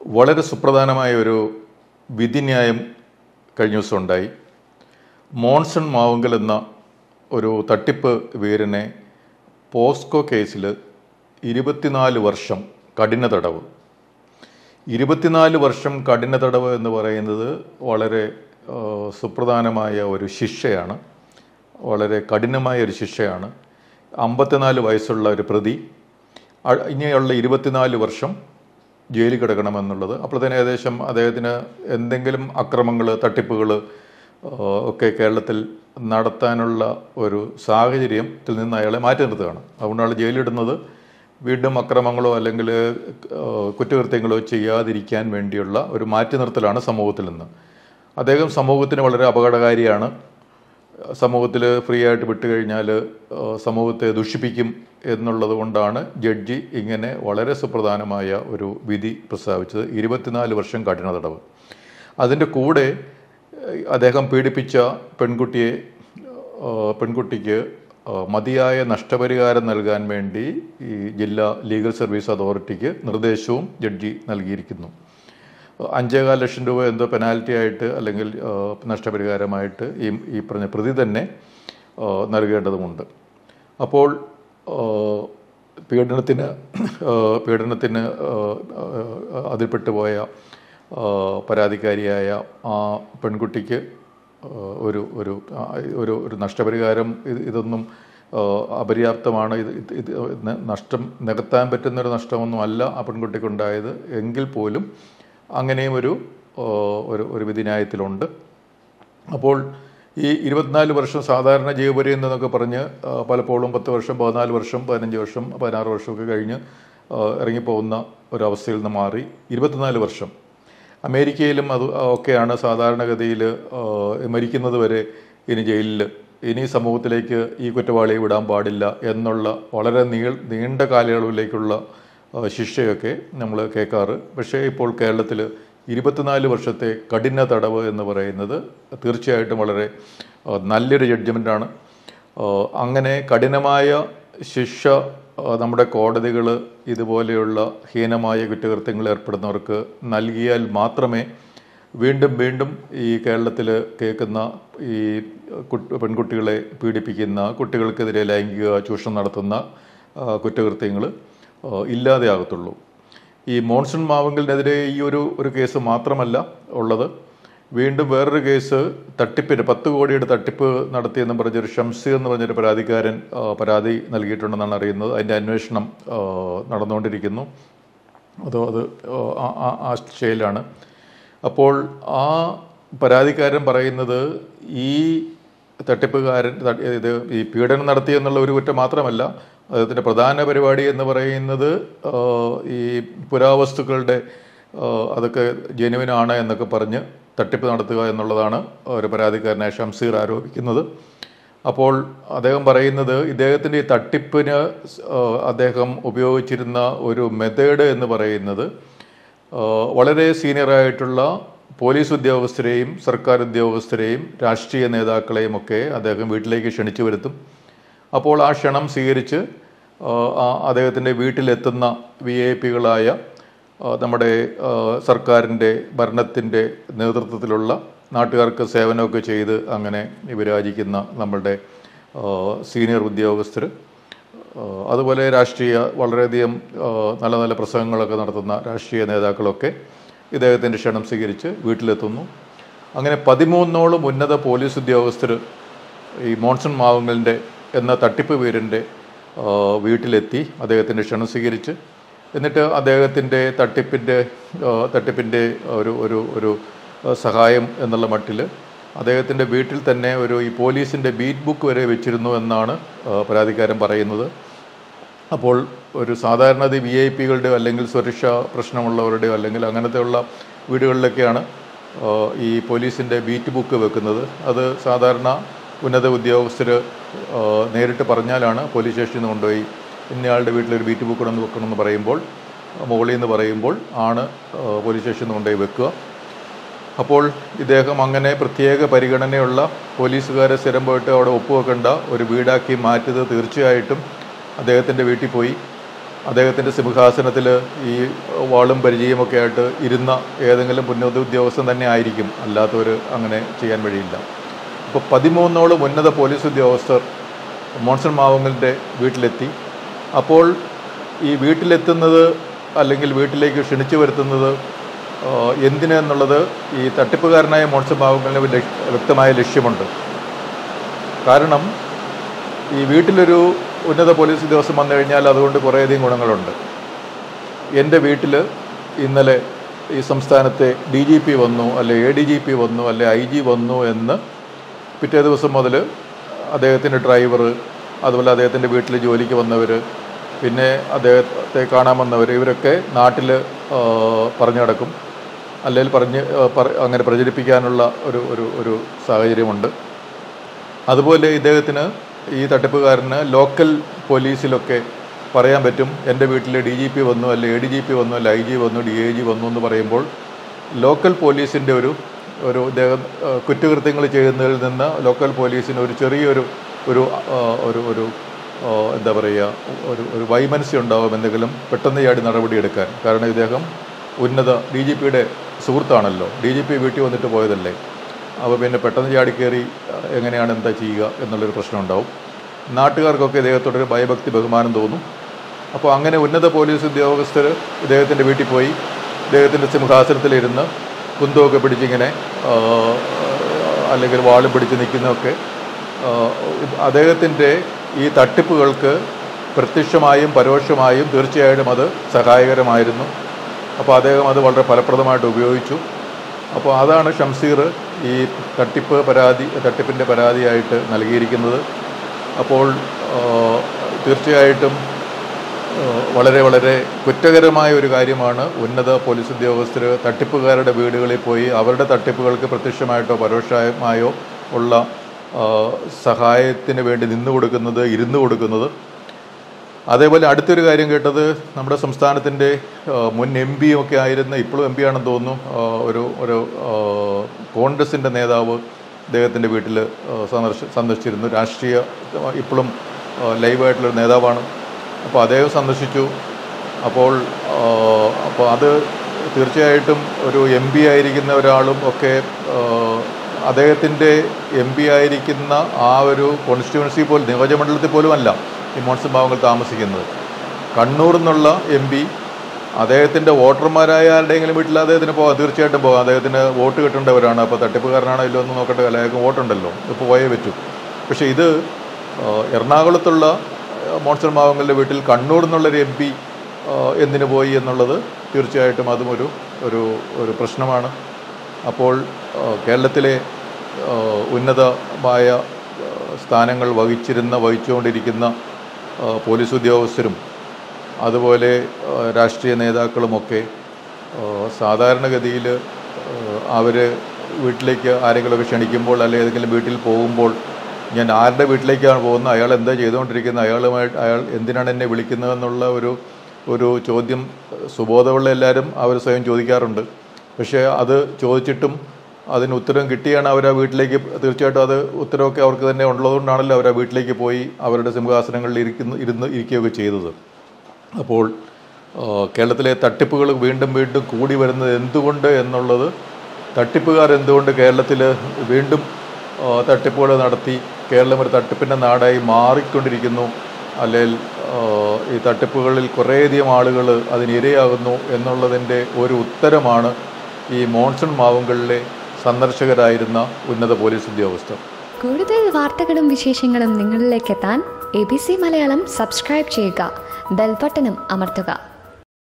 വളരെ സുപ്രധാനമായ ഒരു വിധിന്യായം കഴിഞ്ഞ ദിവസം ഉണ്ടായി മോൺസൺ മാവുങ്കൽ എന്ന ഒരു തട്ടിപ്പ് വീരനെ പോസ്കോ കേസിൽ ഇരുപത്തിനാല് വർഷം കഠിന തടവ് ഇരുപത്തിനാല് വർഷം കഠിന തടവ് എന്ന് പറയുന്നത് വളരെ ആ, സുപ്രധാനമായ ഒരു ശിക്ഷയാണ് വളരെ കഠിനമായ ഒരു ശിക്ഷയാണ് അമ്പത്തിനാല് വയസ്സുള്ള ഒരു പ്രതി അ- ഇനിയുള്ള ഇരുപത്തിനാല് വർഷം ജയിലിൽ കിടക്കണമെന്നുള്ളത് അപ്പോഴത്തേന് ഏകദേശം അദ്ദേഹത്തിന് എന്തെങ്കിലും അക്രമങ്ങൾ തട്ടിപ്പുകൾ ഒക്കെ കേരളത്തിൽ നടത്താനുള്ള ഒരു സാഹചര്യത്തിൽ നിന്ന് അയാളെ മാറ്റി നിർത്തുകയാണ് അതുകൊണ്ടാണ് ജയിലിടുന്നത് വീണ്ടും അക്രമങ്ങളോ അല്ലെങ്കിൽ ഏഹ്, കുറ്റകൃത്യങ്ങളോ ചെയ്യാതിരിക്കാൻ വേണ്ടിയുള്ള ഒരു മാറ്റി നിർത്തലാണ് സമൂഹത്തിൽ നിന്ന് അദ്ദേഹം സമൂഹത്തിന് വളരെ അപകടകാരിയാണ് സമൂഹത്തിൽ ഫ്രീ ആയിട്ട് വിട്ടുകഴിഞ്ഞാൽ ഏഹ്, സമൂഹത്തെ ദുഷിപ്പിക്കും എന്നുള്ളത് കൊണ്ടാണ് ജഡ്ജി ഇങ്ങനെ വളരെ സുപ്രധാനമായ ഒരു വിധി പ്രസ്താവിച്ചത് ഇരുപത്തിനാല് വർഷം കഠിന തടവ് അതിൻ്റെ കൂടെ ഏഹ്, അദ്ദേഹം പീഡിപ്പിച്ച പെൺകുട്ടിയെ ഏഹ്, പെൺകുട്ടിക്ക് ഏഹ്, മതിയായ നഷ്ടപരിഹാരം നൽകാൻ വേണ്ടി ഈ ജില്ലാ ലീഗൽ സർവീസ് അതോറിറ്റിക്ക് നിർദ്ദേശവും ജഡ്ജി നൽകിയിരിക്കുന്നു അഞ്ചേകാൽ ലക്ഷം രൂപ എന്തോ പെനാൽറ്റി ആയിട്ട് അല്ലെങ്കിൽ ആ, നഷ്ടപരിഹാരമായിട്ട് ഈ ഈ പറഞ്ഞ പ്രതി തന്നെ ആ, നൽകേണ്ടതുമുണ്ട് അപ്പോൾ ആ, പീഡനത്തിന് ആ, പീഡനത്തിന് ആ, ആ, അതിൽപ്പെട്ടു പോയ ആ, പരാതിക്കാരിയായ ആ പെൺകുട്ടിക്ക് ആ, ഒരു ഒരു ആ, ഒരു ഒരു നഷ്ടപരിഹാരം ഇത് ഇതൊന്നും ആ, അപര്യാപ്തമാണ് ഇത് ഇത് ഇത് ന- നഷ്ടം നികത്താൻ പറ്റുന്നൊരു നഷ്ടമൊന്നും അല്ല ആ പെൺകുട്ടിക്കുണ്ടായത് എങ്കിൽ പോലും അങ്ങനെയും ഒരു ആ, ഒരു ഒരു വിധിന്യായത്തിലുണ്ട് അപ്പോൾ ഈ ഇരുപത്തിനാല് വർഷം സാധാരണ ജീവപര്യന്തം എന്നൊക്കെ പറഞ്ഞ് ആ, പലപ്പോഴും പത്ത് വർഷം പതിനാല് വർഷം പതിനഞ്ച് വർഷം പതിനാറ് വർഷമൊക്കെ കഴിഞ്ഞ് ആ, ഇറങ്ങിപ്പോകുന്ന ഒരവസ്ഥയിൽ നിന്ന് മാറി ഇരുപത്തിനാല് വർഷം അമേരിക്കയിലും അത് ഒക്കെയാണ് സാധാരണഗതിയിൽ മരിക്കുന്നത് വരെ ഇനി ജയിലിൽ ഇനി സമൂഹത്തിലേക്ക് ഈ കുറ്റവാളിയെ വിടാൻ പാടില്ല എന്നുള്ള വളരെ നീൾ നീണ്ട കാലയളവിലേക്കുള്ള ആ, ശിക്ഷയൊക്കെ നമ്മൾ കേൾക്കാറ് പക്ഷേ ഇപ്പോൾ കേരളത്തിൽ ഇരുപത്തിനാല് വർഷത്തെ കഠിന തടവ് എന്ന് പറയുന്നത് തീർച്ചയായിട്ടും വളരെ ആ, നല്ലൊരു ജഡ്ജ്മെൻ്റാണ് അങ്ങനെ കഠിനമായ ശിക്ഷ ആ, നമ്മുടെ കോടതികൾ ഇതുപോലെയുള്ള ഹീനമായ കുറ്റകൃത്യങ്ങൾ ഏർപ്പെടുന്നവർക്ക് നൽകിയാൽ മാത്രമേ വീണ്ടും വീണ്ടും ഈ കേരളത്തിൽ കേൾക്കുന്ന ഈ കുട്ടി പെൺകുട്ടികളെ പീഡിപ്പിക്കുന്ന കുട്ടികൾക്കെതിരെ ലൈംഗിക ചൂഷണം നടത്തുന്ന കുറ്റകൃത്യങ്ങൾ ഇല്ലാതെയാകത്തുള്ളൂ ഈ മോൺസൺ മാവങ്കലിനെതിരെ ഈ ഒരു ഒരു കേസ് മാത്രമല്ല ഉള്ളത് വീണ്ടും വേറൊരു കേസ് തട്ടിപ്പിന് പത്ത് കോടിയുടെ തട്ടിപ്പ് നടത്തിയെന്ന് പറഞ്ഞൊരു ഷംസി എന്ന് പറഞ്ഞൊരു പരാതിക്കാരൻ ആ, പരാതി നൽകിയിട്ടുണ്ടെന്നാണ് അറിയുന്നത് അതിൻ്റെ അന്വേഷണം ആ, നടന്നുകൊണ്ടിരിക്കുന്നു അതോ അത് ആ- ആ- ആ സ്റ്റേയിലാണ് അപ്പോൾ ആ പരാതിക്കാരൻ പറയുന്നത് ഈ തട്ടിപ്പുകാരൻ ത- ഇത് ഈ പീഡനം നടത്തി എന്നുള്ള ഒരു കുറ്റം മാത്രമല്ല അദ്ദേഹത്തിൻ്റെ പ്രധാന പരിപാടി എന്ന് പറയുന്നത് ആ, ഈ പുരാവസ്തുക്കളുടെ ആ, അതൊക്കെ ജെനുവിനാണ് എന്നൊക്കെ പറഞ്ഞ് തട്ടിപ്പ് നടത്തുക എന്നുള്ളതാണ് ഒരു പരാതിക്കാരനായ ഷംസീർ ആരോപിക്കുന്നത് അപ്പോൾ അദ്ദേഹം പറയുന്നത് ഇദ്ദേഹത്തിൻ്റെ ഈ തട്ടിപ്പിന് സ്- ആ, അദ്ദേഹം ഉപയോഗിച്ചിരുന്ന ഒരു മെത്തേഡ് എന്ന് പറയുന്നത് ആ, വളരെ സീനിയറായിട്ടുള്ള പോലീസ് ഉദ്യോഗസ്ഥരെയും സർക്കാർ ഉദ്യോഗസ്ഥരെയും രാഷ്ട്രീയ നേതാക്കളെയും ഒക്കെ അദ്ദേഹം വീട്ടിലേക്ക് ക്ഷണിച്ചു വരുത്തും അപ്പോൾ ആ ക്ഷണം സ്വീകരിച്ച് ആ, ആ അദ്ദേഹത്തിൻ്റെ വീട്ടിലെത്തുന്ന വി ഐ പികളായ നമ്മുടെ ആ, സർക്കാരിൻ്റെ ഭരണത്തിൻ്റെ നേതൃത്വത്തിലുള്ള നാട്ടുകാർക്ക് സേവനമൊക്കെ ചെയ്ത് അങ്ങനെ വിരാജിക്കുന്ന നമ്മളുടെ ആ, സീനിയർ ഉദ്യോഗസ്ഥർ ആ, അതുപോലെ രാഷ്ട്രീയ വളരെയധികം ആ, നല്ല നല്ല പ്രസംഗങ്ങളൊക്കെ നടത്തുന്ന രാഷ്ട്രീയ നേതാക്കളൊക്കെ ഇദ്ദേഹത്തിൻ്റെ ക്ഷണം സ്വീകരിച്ച് വീട്ടിലെത്തുന്നു അങ്ങനെ പതിമൂന്നോളം ഉന്നത പോലീസ് ഉദ്യോഗസ്ഥർ ഈ മോൺസൺ മാവുങ്കലിൻ്റെ എന്ന തട്ടിപ്പ് വീരൻ്റെ ആ, വീട്ടിലെത്തി അദ്ദേഹത്തിൻ്റെ ക്ഷണം സ്വീകരിച്ച് എന്നിട്ട് അദ്ദേഹത്തിൻ്റെ തട്ടിപ്പിൻ്റെ ആ, തട്ടിപ്പിൻ്റെ ഒരു ഒരു ഒരു ആ, സഹായം എന്നുള്ള മട്ടിൽ അദ്ദേഹത്തിൻ്റെ വീട്ടിൽ തന്നെ ഒരു ഈ പോലീസിൻ്റെ ബീറ്റ് ബുക്ക് വരെ വെച്ചിരുന്നു എന്നാണ് ആ, പരാതിക്കാരൻ പറയുന്നത് അപ്പോൾ ഒരു സാധാരണ വി ഐ പികളുടെയോ അല്ലെങ്കിൽ സുരക്ഷാ പ്രശ്നമുള്ളവരുടെയോ അല്ലെങ്കിൽ അങ്ങനത്തെയുള്ള വീടുകളിലൊക്കെയാണ് ആ, ഈ പോലീസിൻ്റെ ബീറ്റ് ബുക്ക് വെക്കുന്നത് അത് സാധാരണ ഉന്നത ഉദ്യോഗസ്ഥർ നേരിട്ട് പറഞ്ഞാലാണ് പോലീസ് സ്റ്റേഷനിൽ നിന്ന് കൊണ്ടുപോയി ഇന്നയാളുടെ വീട്ടിലൊരു ബീറ്റ് ബുക്ക് കൊണ്ടു വെക്കണമെന്ന് പറയുമ്പോൾ മുകളിൽ നിന്ന് പറയുമ്പോൾ ആണ് ആ, പോലീസ് സ്റ്റേഷനിൽ നിന്ന് കൊണ്ടുപോയി വെക്കുക അപ്പോൾ ഇദ്ദേഹം അങ്ങനെ പ്രത്യേക പരിഗണനയുള്ള പോലീസുകാരെ സ്ഥിരം പോയിട്ട് അവിടെ ഒപ്പുവെക്കേണ്ട ഒരു വീടാക്കി മാറ്റിയത് തീർച്ചയായിട്ടും അദ്ദേഹത്തിൻ്റെ വീട്ടിൽ പോയി അദ്ദേഹത്തിൻ്റെ സിംഹാസനത്തിൽ ഈ വാളും പരിചയമൊക്കെ ആയിട്ട് ഇരുന്ന ഏതെങ്കിലും ഉന്നത ഉദ്യോഗസ്ഥൻ തന്നെ ആയിരിക്കും അല്ലാത്തവർ അങ്ങനെ ചെയ്യാൻ വഴിയില്ല അപ്പോൾ പതിമൂന്നോളം ഉന്നത പോലീസ് ഉദ്യോഗസ്ഥർ മോൺസൺ മാവങ്ങലിൻ്റെ വീട്ടിലെത്തി അപ്പോൾ ഈ വീട്ടിലെത്തുന്നത് അല്ലെങ്കിൽ വീട്ടിലേക്ക് ക്ഷണിച്ചു വരുത്തുന്നത് ആ, എന്തിനെന്നുള്ളത് ഈ തട്ടിപ്പുകാരനായ മോൺസൺ മാവങ്ങലിന് ലക്ഷ- വ്യക്തമായ ലക്ഷ്യമുണ്ട് കാരണം ഈ വീട്ടിലൊരു ഉന്നത പോലീസ് ഉദ്യോഗസ്ഥൻ വന്നു കഴിഞ്ഞാൽ അതുകൊണ്ട് കുറേയധികം ഗുണങ്ങളുണ്ട് എൻ്റെ വീട്ടിൽ ഇന്നലെ ഈ സംസ്ഥാനത്തെ ഡി ജി പി വന്നു അല്ലെ എ ഡി ജി പി വന്നു അല്ലെ ഐ ജി വന്നു എന്ന് പിറ്റേ ദിവസം മുതൽ അദ്ദേഹത്തിൻ്റെ ഡ്രൈവർ അതുപോലെ അദ്ദേഹത്തിൻ്റെ വീട്ടിൽ ജോലിക്ക് വന്നവർ പിന്നെ അദ്ദേഹത്തെ കാണാൻ വന്നവർ ഇവരൊക്കെ നാട്ടിൽ പറഞ്ഞു നടക്കും അല്ലെങ്കിൽ പറഞ്ഞ് ആ, പറ- അങ്ങനെ പ്രചരിപ്പിക്കാനുള്ള ഒരു ഒരു ഒരു സാഹചര്യമുണ്ട് അതുപോലെ ഇദ്ദേഹത്തിന് ഈ തട്ടിപ്പുകാരന് ലോക്കൽ പോലീസിലൊക്കെ പറയാൻ പറ്റും എൻ്റെ വീട്ടിൽ ഡി ജി പി വന്നു അല്ലെ എ ഡി ജി പി വന്നു അല്ലെ ഐ ജി വന്നു ഡി ഐ ജി വന്നു എന്ന് പറയുമ്പോൾ ലോക്കൽ പോലീസിൻ്റെ ഒരു ഒരു ഇദ്ദേഹം ആ, കുറ്റകൃത്യങ്ങൾ ചെയ്യുന്നതിൽ നിന്ന് ലോക്കൽ പോലീസിന് ഒരു ചെറിയൊരു ഒരു ആ, ഒരു ഒരു ആ, എന്താ പറയുക ഒരു ഒരു വൈമനസ്യം ഉണ്ടാവും എന്തെങ്കിലും പെട്ടെന്ന് ചാടി നടപടിയെടുക്കാൻ കാരണം ഇദ്ദേഹം ഉന്നത ഡി ജി പിയുടെ സുഹൃത്താണല്ലോ ഡി ജി പി വീട്ടിൽ വന്നിട്ട് പോയതല്ലേ അപ്പോൾ പിന്നെ പെട്ടെന്ന് ചാടിക്കയറി അഹ്, എങ്ങനെയാണ് എന്താ ചെയ്യുക എന്നുള്ളൊരു പ്രശ്നം ഉണ്ടാവും നാട്ടുകാർക്കൊക്കെ ഇദ്ദേഹത്തോടൊരു ഭയഭക്തി ബഹുമാനം തോന്നും അപ്പോൾ അങ്ങനെ ഉന്നത പോലീസ് ഉദ്യോഗസ്ഥർ ഇദ്ദേഹത്തിൻ്റെ വീട്ടിൽ പോയി ഇദ്ദേഹത്തിൻ്റെ സിംഹാസനത്തിലിരുന്ന് കുന്തമൊക്കെ പിടിച്ചിങ്ങനെ ആ, അല്ലെങ്കിൽ വാളും പിടിച്ച് നിൽക്കുന്നതൊക്കെ ആ, അദ്ദേഹത്തിൻ്റെ ഈ തട്ടിപ്പുകൾക്ക് പ്രത്യക്ഷമായും പരോക്ഷമായും തീർച്ചയായിട്ടും അത് സഹായകരമായിരുന്നു അപ്പോൾ അദ്ദേഹം അത് വളരെ ഫലപ്രദമായിട്ട് ഉപയോഗിച്ചു അപ്പോൾ അതാണ് ഷംസീർ ഈ തട്ടിപ്പ് പരാതി തട്ടിപ്പിൻ്റെ പരാതിയായിട്ട് നൽകിയിരിക്കുന്നത് അപ്പോൾ ആ, തീർച്ചയായിട്ടും ആ, വളരെ വളരെ കുറ്റകരമായ ഒരു കാര്യമാണ് ഉന്നത പോലീസ് ഉദ്യോഗസ്ഥർ തട്ടിപ്പുകാരുടെ വീടുകളിൽ പോയി അവരുടെ തട്ടിപ്പുകൾക്ക് പ്രത്യക്ഷമായിട്ടോ പരോക്ഷമായോ ഉള്ള ആ, സഹായത്തിന് വേണ്ടി നിന്നു കൊടുക്കുന്നത് ഇരുന്നു കൊടുക്കുന്നത് അതേപോലെ അടുത്തൊരു കാര്യം കേട്ടത് നമ്മുടെ സംസ്ഥാനത്തിൻ്റെ ആ, മുൻ എം പി ഒക്കെ ആയിരുന്ന ഇപ്പോഴും എം പി ആണെന്ന് തോന്നുന്നു ആ, ഒരു ഒരു ആ, കോൺഗ്രസിൻ്റെ നേതാവ് അദ്ദേഹത്തിൻ്റെ വീട്ടിൽ സന്ദർശ സന്ദർശിച്ചിരുന്നു രാഷ്ട്രീയ ഇപ്പോഴും ആ, ലൈവായിട്ടുള്ളൊരു നേതാവാണ് അപ്പോൾ അദ്ദേഹം സന്ദർശിച്ചു അപ്പോൾ ആ, അപ്പോൾ അത് തീർച്ചയായിട്ടും ഒരു എം പി ആയിരിക്കുന്ന ഒരാളും ഒക്കെ ആ, അദ്ദേഹത്തിൻ്റെ എം പി ആയിരിക്കുന്ന ആ ഒരു കോൺസ്റ്റിറ്റ്യുവൻസി പോലും നിയോജകമണ്ഡലത്തിൽ പോലും അല്ല ഈ മോൺസൺ ഭാവങ്ങൾ താമസിക്കുന്നത് കണ്ണൂർ നിന്നുള്ള എം പി അദ്ദേഹത്തിൻ്റെ വോട്ടർമാരായ ആരുടെയെങ്കിലും വീട്ടിൽ അദ്ദേഹത്തിന് പോകാം തീർച്ചയായിട്ടും പോകാം അദ്ദേഹത്തിന് വോട്ട് കിട്ടേണ്ടവരാണ് അപ്പോൾ തട്ടിപ്പുകാരനാണോ ഇല്ലോ എന്ന് നോക്കട്ടെ അല്ല അയാൾക്ക് വോട്ടുണ്ടല്ലോ ഇപ്പോൾ പോയേ പറ്റൂ പക്ഷേ ഇത് ആ, എറണാകുളത്തുള്ള ആ, മോൺസൺ മാവങ്ങളുടെ വീട്ടിൽ കണ്ണൂർ നിന്നുള്ളൊരു എം പി എന്തിനു പോയി എന്നുള്ളത് തീർച്ചയായിട്ടും അതും ഒരു ഒരു ഒരു പ്രശ്നമാണ് അപ്പോൾ ആ, കേരളത്തിലെ ആ, ഉന്നതമായ ആ, സ്ഥാനങ്ങൾ വഹിച്ചിരുന്ന വഹിച്ചുകൊണ്ടിരിക്കുന്ന ആ, പോലീസ് ഉദ്യോഗസ്ഥരും അതുപോലെ ആ, രാഷ്ട്രീയ നേതാക്കളുമൊക്കെ ആ, സാധാരണഗതിയിൽ അവർ വീട്ടിലേക്ക് ആരെങ്കിലുമൊക്കെ ക്ഷണിക്കുമ്പോൾ അല്ലെങ്കിൽ ഏതെങ്കിലും വീട്ടിൽ പോകുമ്പോൾ ഞാൻ ആരുടെ വീട്ടിലേക്കാണ് പോകുന്നത് അയാൾ എന്താ ചെയ്തുകൊണ്ടിരിക്കുന്നത് അയാളുമായിട്ട് അയാൾ എന്തിനാണ് എന്നെ വിളിക്കുന്നതെന്നുള്ള ഒരു ഒരു ചോദ്യം സുബോധമുള്ള എല്ലാവരും അവർ സ്വയം ചോദിക്കാറുണ്ട് പക്ഷേ അത് ചോദിച്ചിട്ടും അതിന് ഉത്തരം കിട്ടിയാണ് അവർ ആ വീട്ടിലേക്ക് തീർച്ചയായിട്ടും അത് ഉത്തരവൊക്കെ അവർക്ക് തന്നെ ഉള്ളതുകൊണ്ടാണല്ലോ അവർ ആ വീട്ടിലേക്ക് പോയി അവരുടെ സിംഹാസനങ്ങളിൽ ഇരിക്കുന്ന ഇരുന്ന് ഇരിക്കുകയൊക്കെ ചെയ്തത് അപ്പോൾ ആ, കേരളത്തിലെ തട്ടിപ്പുകൾ വീണ്ടും വീണ്ടും കൂടി വരുന്നത് എന്തുകൊണ്ട് എന്നുള്ളത് തട്ടിപ്പുകാർ എന്തുകൊണ്ട് കേരളത്തിൽ വീണ്ടും ആ, തട്ടിപ്പുകൾ നടത്തി കേരളം ഒരു തട്ടിപ്പിൻ്റെ നാടായി മാറിക്കൊണ്ടിരിക്കുന്നു അല്ലെങ്കിൽ ആ, ഈ തട്ടിപ്പുകളിൽ കുറേയധികം ആളുകൾ അതിനിരയാകുന്നു എന്നുള്ളതിൻ്റെ ഒരു ഉത്തരമാണ് ഈ മോൺസൺ മാവുകളിലെ സന്ദർശകരായിരുന്ന ഉന്നത പോലീസ് ഉദ്യോഗസ്ഥർ കൂടുതൽ വാർത്തകളും വിശേഷങ്ങളും നിങ്ങളിലേക്ക് എത്താൻ A B C Malayalam subscribe ചെയ്യുക ബെൽബട്ടനും അമർത്തുക